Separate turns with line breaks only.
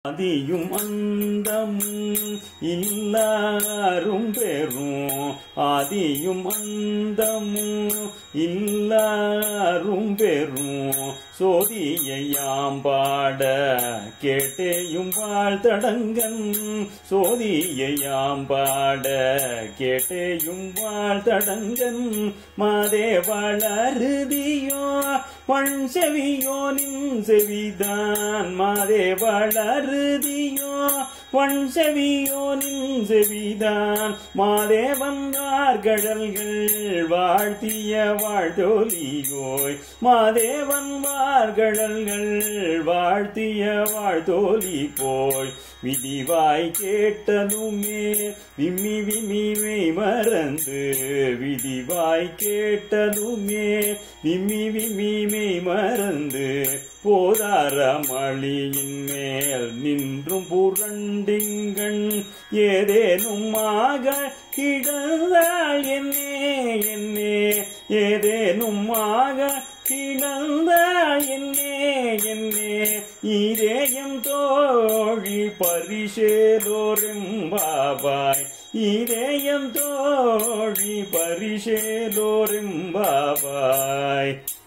அதியும் அந்தமும் இல்லாரும் பெறும் ஆதியும் அந்தமும் இல்லாரும் பெறும் சோதியையாம் பாட கேட்டேயும் வாழ்த்தடங்கன் சோதியையாம் பாட கேட்டேயும் வாழ்த்தடங்கன் மாதே வளருதியோ பண் செவியோ நின் செவிதான் மாதே வளருதியோ பண் செவியோ நின் செவிதான் மாதேவன் வார்கடல்கள் வாழ்த்திய வாழ்த்தோலியோய் மாதேவன் வார்கடல்கள் வாழ்த்திய வாழ்த்தோலி போய் விதிவாய் கேட்டதுமே விம்மி விம்மிவை மறந்து விதிவாய் கேட்டதுமே விம்மி விம்மிமை மறந்து போதாரமளியின் மேல் நின்றும் புரண்டிங்கண் ஏதேனும் ஆக கிடந்தாள் என்னே என்னே ஏதேனும் ஆக கிடந்தாள் என்னே என்னே இதேயம் தோழி பரிசேலோரெம்பாபாய் இதேயம் தோழி பரிசேலோரெம்பாபாய்